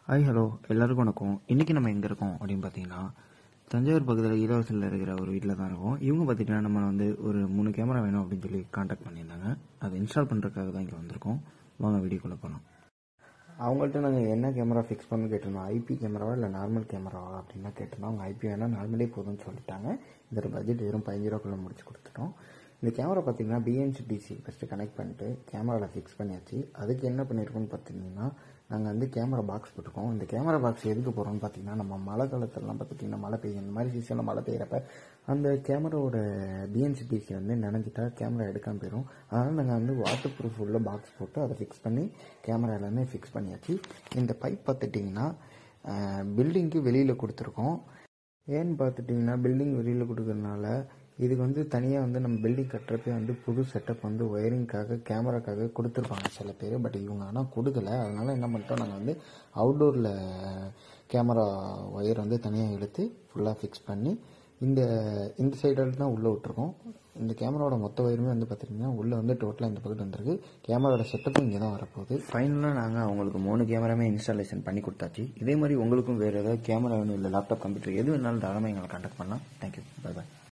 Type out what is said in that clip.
hi hello எல்லாருக்கும் வணக்கம் இன்றைக்கி நம்ம எங்கே இருக்கோம் அப்படின்னு பார்த்தீங்கன்னா தஞ்சாவூர் பக்கத்தில் இலவசில் இருக்கிற ஒரு வீட்டில் தான் இருக்கோம் இவங்க பார்த்தீங்கன்னா நம்ம வந்து ஒரு மூணு கேமரா வேணும் அப்படின்னு சொல்லி காண்டாக்ட் பண்ணியிருந்தாங்க அதை இன்ஸ்டால் பண்ணுறதுக்காக தான் இங்கே வந்திருக்கோம் வாங்க வீடியோக்குள்ளே போகலாம் அவங்கள்ட்ட நாங்கள் என்ன கேமரா ஃபிக்ஸ் பண்ணு கேட்டிருந்தோம் ஐபி கேமராவா இல்லை நார்மல் கேமராவா அப்படின்னு கேட்டிருந்தோம் அவங்க ஐபி வேணால் நார்மலே போதும்னு சொல்லிட்டாங்க இதோட பட்ஜெட் வெறும் பதினஞ்சு ரூபாக்குள்ளே முடிச்சு கொடுத்துட்டோம் இந்த கேமரா பார்த்தீங்கன்னா பிஎன்சி டிசி ஃபஸ்ட்டு கனெக்ட் பண்ணிட்டு கேமராவில் ஃபிக்ஸ் பண்ணியாச்சு அதுக்கு என்ன பண்ணியிருக்கோம்னு பார்த்தீங்கன்னா நாங்கள் வந்து கேமரா பாக்ஸ் போட்டிருக்கோம் இந்த கேமரா பாக்ஸ் எதுக்கு போகிறோம்னு பார்த்தீங்கன்னா நம்ம மழை காலத்துலலாம் பார்த்துட்டிங்கன்னா மழை பெய்யும் இந்த மாதிரி சீசனில் மழை பெய்யறப்ப அந்த கேமராவோட பிஎன்சி டிசி வந்து நினைஞ்சிட்டா கேமரா எடுக்காமல் போயிடும் அதனால் நாங்கள் வந்து வாட்டர் ப்ரூஃப் உள்ள பாக்ஸ் போட்டு அதை ஃபிக்ஸ் பண்ணி கேமரா எல்லாமே ஃபிக்ஸ் பண்ணியாச்சு இந்த பைப் பார்த்துட்டிங்கன்னா பில்டிங்க்கு வெளியில் கொடுத்துருக்கோம் ஏன்னு பார்த்துட்டிங்கன்னா பில்டிங் வெளியில் கொடுக்கறதுனால இதுக்கு வந்து தனியாக வந்து நம்ம பில்டிங் கட்டுறப்பே வந்து புது செட்டப் வந்து ஒயரிங்காக கேமராக்காக கொடுத்துருப்பாங்க சில பேர் பட் இவங்க ஆனால் கொடுக்கல அதனால என்ன பண்ணிட்டோம் நாங்கள் வந்து அவுட்டோரில் கேமரா ஒயர் வந்து தனியாக எடுத்து ஃபுல்லாக ஃபிக்ஸ் பண்ணி இந்த இந்த சைடில் தான் உள்ளே விட்டுருக்கோம் இந்த கேமராவோட மொத்த வயருமே வந்து பார்த்திங்கன்னா உள்ளே வந்து டோட்டலாக இந்த பக்கத்து வந்திருக்கு கேமராவோட செட்டப்பும் இங்கே தான் வரப்போகுது ஃபைனலாக நாங்கள் அவங்களுக்கு மூணு கேமராமே இன்ஸ்டாலேஷன் பண்ணி கொடுத்தாச்சு இதே மாதிரி உங்களுக்கும் வேறு ஏதாவது கேமரா வேணும் இல்லை லேப்டாப் கம்ப்யூட்டர் எது வேணாலும் தாராளமாக எங்களை கான்டாக்ட் பண்ணலாம் தேங்க்யூ பை பாய்